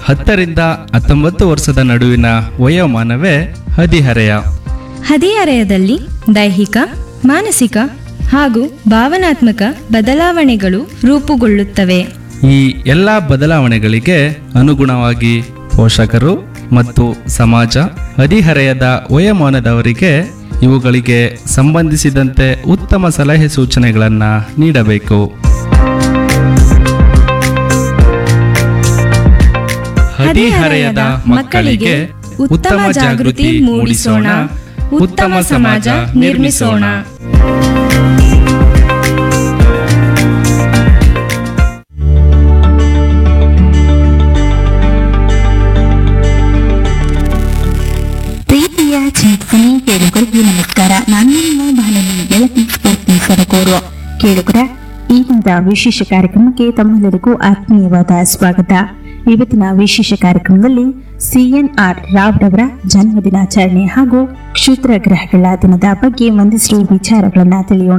ಹತ್ತರಿಂದ ಹತ್ತೊಂಬತ್ತು ವರ್ಷದ ನಡುವಿನ ವಯೋಮಾನವೇ ಹದಿಹರೆಯ ಹದಿಹರೆಯದಲ್ಲಿ ದೈಹಿಕ ಮಾನಸಿಕ ಹಾಗೂ ಭಾವನಾತ್ಮಕ ಬದಲಾವಣೆಗಳು ರೂಪುಗೊಳ್ಳುತ್ತವೆ ಈ ಎಲ್ಲ ಬದಲಾವಣೆಗಳಿಗೆ ಅನುಗುಣವಾಗಿ ಪೋಷಕರು ಮತ್ತು ಸಮಾಜ ಹದಿಹರೆಯದ ವಯೋಮಾನದವರಿಗೆ ಇವುಗಳಿಗೆ ಸಂಬಂಧಿಸಿದಂತೆ ಉತ್ತಮ ಸಲಹೆ ಸೂಚನೆಗಳನ್ನು ನೀಡಬೇಕು ಹದಿಹರೆಯದ ಮಕ್ಕಳಿಗೆ ಉತ್ತಮ ಜಾಗೃತಿ ಮೂಡಿಸೋಣ ಉತ್ತಮ ಸಮಾಜ ನಿರ್ಮಿಸೋಣ ಪ್ರೀತಿಯ ಚಿಂತನೆ ಕೇಳುಗರಿಗೆ ನಮಸ್ಕಾರ ನಾನು ನಿಮ್ಮ ಬಾಲನಿ ಗೆಳತಿ ಸ್ಫೂರ್ತಿ ಸರಕೋರು ಕೇಳುಗರ ಈ ದಿನದ ವಿಶೇಷ ಕಾರ್ಯಕ್ರಮಕ್ಕೆ ತಮ್ಮೆಲ್ಲರಿಗೂ ಆತ್ಮೀಯವಾದ ಸ್ವಾಗತ ಇವತ್ತಿನ ವಿಶೇಷ ಕಾರ್ಯಕ್ರಮದಲ್ಲಿ ಸಿಎನ್ಆರ್ ರಾವ್ ರವರ ಜನ್ಮ ದಿನಾಚರಣೆ ಹಾಗೂ ಕ್ಷುದ್ರ ಗ್ರಹಗಳ ದಿನದ ಬಗ್ಗೆ ಒಂದಿಷ್ಟು ವಿಚಾರಗಳನ್ನ ತಿಳಿಯೋಣ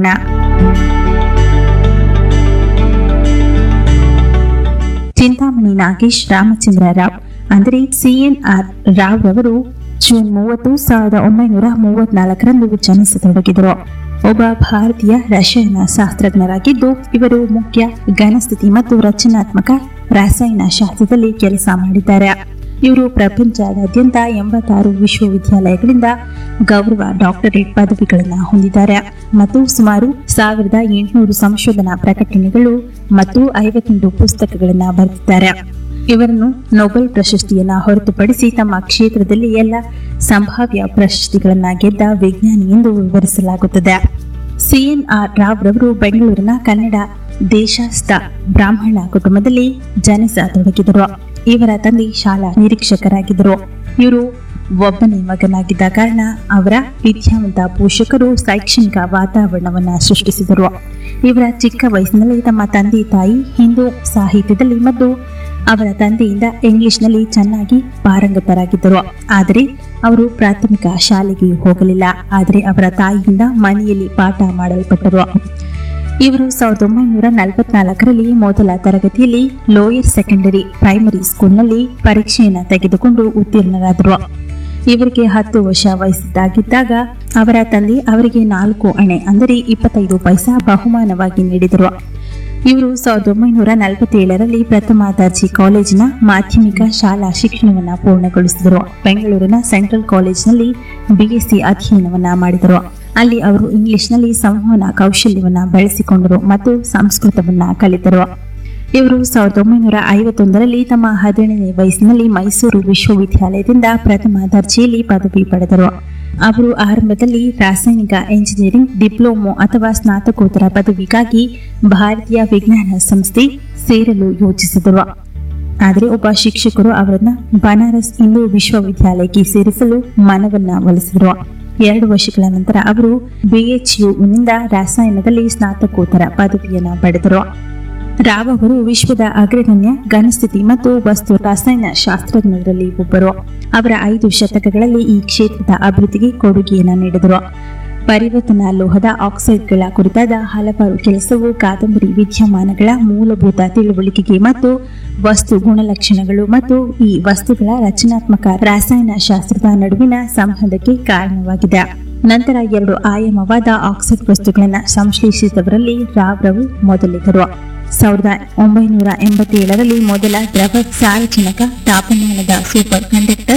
ಚಿಂತಾಮಣಿ ನಾಗೇಶ್ ರಾಮಚಂದ್ರ ರಾವ್ ಅಂದರೆ ಸಿಎನ್ಆರ್ ರಾವ್ ರವರು ಜೂನ್ ಮೂವತ್ತು ಸಾವಿರದ ಒಂಬೈನೂರ ಮೂವತ್ನಾಲ್ಕರಂದು ಜನಿಸತೊಡಗಿದರು ಒಬ್ಬ ಭಾರತೀಯ ರಸಾಯನ ಶಾಸ್ತ್ರಜ್ಞರಾಗಿದ್ದು ಇವರು ಮುಖ್ಯ ಘನಸ್ಥಿತಿ ಮತ್ತು ರಚನಾತ್ಮಕ ರಾಸಾಯನ ಶಾಸ್ತ್ರದಲ್ಲಿ ಕೆಲಸ ಮಾಡಿದ್ದಾರೆ ಇವರು ಪ್ರಪಂಚದಾದ್ಯಂತ ಎಂಬತ್ತಾರು ವಿಶ್ವವಿದ್ಯಾಲಯಗಳಿಂದ ಗೌರವ ಡಾಕ್ಟರೇಟ್ ಪದವಿಗಳನ್ನು ಹೊಂದಿದ್ದಾರೆ ಮತ್ತು ಸುಮಾರು ಸಾವಿರದ ಎಂಟುನೂರು ಸಂಶೋಧನಾ ಪ್ರಕಟಣೆಗಳು ಮತ್ತು ಐವತ್ತೆಂಟು ಪುಸ್ತಕಗಳನ್ನು ಬರೆದಿದ್ದಾರೆ ಇವರನ್ನು ನೊಬೆಲ್ ಪ್ರಶಸ್ತಿಯನ್ನ ಹೊರತುಪಡಿಸಿ ತಮ್ಮ ಕ್ಷೇತ್ರದಲ್ಲಿ ಎಲ್ಲ ಸಂಭಾವ್ಯ ಪ್ರಶಸ್ತಿಗಳನ್ನ ಗೆದ್ದ ವಿಜ್ಞಾನಿ ಎಂದು ವಿವರಿಸಲಾಗುತ್ತದೆ ಸಿಎನ್ಆರ್ ರಾವ್ ರವರು ಬೆಂಗಳೂರಿನ ಕನ್ನಡ ದೇಶಸ್ಥ ಬ್ರಾಹ್ಮಣ ಕುಟುಂಬದಲ್ಲಿ ಜನಿಸತೊಡಗಿದರು ಇವರ ತಂದೆ ಶಾಲಾ ನಿರೀಕ್ಷಕರಾಗಿದ್ದರು ಇವರು ಒಬ್ಬನೇ ಮಗನಾಗಿದ್ದ ಕಾರಣ ಅವರ ವಿದ್ಯಾವಂತ ಪೋಷಕರು ಶೈಕ್ಷಣಿಕ ವಾತಾವರಣವನ್ನ ಸೃಷ್ಟಿಸಿದರು ಇವರ ಚಿಕ್ಕ ವಯಸ್ಸಿನಲ್ಲಿ ತಮ್ಮ ತಂದೆ ತಾಯಿ ಹಿಂದೂ ಸಾಹಿತ್ಯದಲ್ಲಿ ಮತ್ತು ಅವರ ತಂದೆಯಿಂದ ಇಂಗ್ಲಿಷ್ನಲ್ಲಿ ಚೆನ್ನಾಗಿ ಪಾರಂಗತರಾಗಿದ್ದರು ಆದರೆ ಅವರು ಪ್ರಾಥಮಿಕ ಶಾಲೆಗೆ ಹೋಗಲಿಲ್ಲ ಆದರೆ ಅವರ ತಾಯಿಯಿಂದ ಮನೆಯಲ್ಲಿ ಪಾಠ ಮಾಡಲ್ಪಟ್ಟರು ಇವರು ಸಾವಿರದ ಒಂಬೈನೂರ ನಲವತ್ನಾಲ್ಕರಲ್ಲಿ ಮೊದಲ ತರಗತಿಯಲ್ಲಿ ಲೋಯರ್ ಸೆಕೆಂಡರಿ ಪ್ರೈಮರಿ ಸ್ಕೂಲ್ನಲ್ಲಿ ಪರೀಕ್ಷೆಯನ್ನು ತೆಗೆದುಕೊಂಡು ಉತ್ತೀರ್ಣರಾದರು ಇವರಿಗೆ ಹತ್ತು ವರ್ಷ ವಯಸ್ಸಿದ್ದಾಗಿದ್ದಾಗ ಅವರ ತಂದೆ ಅವರಿಗೆ ನಾಲ್ಕು ಅಣೆ ಅಂದರೆ ಇಪ್ಪತ್ತೈದು ಪೈಸಾ ಬಹುಮಾನವಾಗಿ ನೀಡಿದರು ಇವರು ಸಾವಿರದ ಒಂಬೈನೂರ ನಲವತ್ತೇಳರಲ್ಲಿ ಪ್ರಥಮ ದರ್ಜೆ ಕಾಲೇಜಿನ ಮಾಧ್ಯಮಿಕ ಶಾಲಾ ಶಿಕ್ಷಣವನ್ನು ಪೂರ್ಣಗೊಳಿಸಿದರು ಬೆಂಗಳೂರಿನ ಸೆಂಟ್ರಲ್ ಕಾಲೇಜಿನಲ್ಲಿ ಬಿಎಸ್ಸಿ ಅಧ್ಯಯನವನ್ನ ಮಾಡಿದರು ಅಲ್ಲಿ ಅವರು ಇಂಗ್ಲಿಷ್ನಲ್ಲಿ ಸಂವಹನ ಕೌಶಲ್ಯವನ್ನ ಬೆಳೆಸಿಕೊಂಡರು ಮತ್ತು ಸಂಸ್ಕೃತವನ್ನ ಕಲಿತರು ಇವರು ಸಾವಿರದ ಒಂಬೈನೂರ ಐವತ್ತೊಂದರಲ್ಲಿ ತಮ್ಮ ಹದಿನೇಳನೇ ವಯಸ್ಸಿನಲ್ಲಿ ಮೈಸೂರು ವಿಶ್ವವಿದ್ಯಾಲಯದಿಂದ ಪ್ರಥಮ ದರ್ಜೆಯಲ್ಲಿ ಪದವಿ ಪಡೆದರು ಅವರು ಆರಂಭದಲ್ಲಿ ರಾಸಾಯನಿಕ ಎಂಜಿನಿಯರಿಂಗ್ ಡಿಪ್ಲೊಮೊ ಅಥವಾ ಸ್ನಾತಕೋತ್ತರ ಪದವಿಗಾಗಿ ಭಾರತೀಯ ವಿಜ್ಞಾನ ಸಂಸ್ಥೆ ಸೇರಲು ಯೋಚಿಸಿದರು ಆದರೆ ಒಬ್ಬ ಶಿಕ್ಷಕರು ಅವರನ್ನ ಬನಾರಸ್ ಹಿಂದೂ ವಿಶ್ವವಿದ್ಯಾಲಯಕ್ಕೆ ಸೇರಿಸಲು ಮನವನ್ನ ಒಲಿಸಿದರು ಎರಡು ವರ್ಷಗಳ ನಂತರ ಅವರು ಬಿಎಚ್ಯುನಿಂದ ರಾಸಾಯನದಲ್ಲಿ ಸ್ನಾತಕೋತ್ತರ ಪದವಿಯನ್ನ ಪಡೆದರು ರಾವ್ ಅವರು ವಿಶ್ವದ ಅಗ್ರಗಣ್ಯ ಘನಸ್ಥಿತಿ ಮತ್ತು ವಸ್ತು ರಸಾಯನ ಶಾಸ್ತ್ರಜ್ಞರಲ್ಲಿ ಒಬ್ಬರು ಅವರ ಐದು ಶತಕಗಳಲ್ಲಿ ಈ ಕ್ಷೇತ್ರದ ಅಭಿವೃದ್ಧಿಗೆ ಕೊಡುಗೆಯನ್ನು ನೀಡಿದರು ಪರಿವರ್ತನಾ ಲೋಹದ ಆಕ್ಸೈಡ್ಗಳ ಕುರಿತಾದ ಹಲವಾರು ಕೆಲಸವು ಕಾದಂಬರಿ ವಿದ್ಯಮಾನಗಳ ಮೂಲಭೂತ ತಿಳುವಳಿಕೆಗೆ ಮತ್ತು ವಸ್ತು ಗುಣಲಕ್ಷಣಗಳು ಮತ್ತು ಈ ವಸ್ತುಗಳ ರಚನಾತ್ಮಕ ರಾಸಾಯನ ಶಾಸ್ತ್ರದ ನಡುವಿನ ಸಂಬಂಧಕ್ಕೆ ಕಾರಣವಾಗಿದೆ ನಂತರ ಎರಡು ಆಯಾಮವಾದ ಆಕ್ಸೈಡ್ ವಸ್ತುಗಳನ್ನು ಸಂಶ್ಲೇಷಿಸಿದವರಲ್ಲಿ ರಾವ್ ರವು ಮೊದಲಿಗರು ಸಾವಿರದ ಒಂಬೈನೂರ ಎಂಬತ್ತೇಳರಲ್ಲಿ ಮೊದಲ ದ್ರವ ಸಾರಜನಕ ತಾಪಮಾನದ ಸೂಪರ್ ಕಂಡಕ್ಟರ್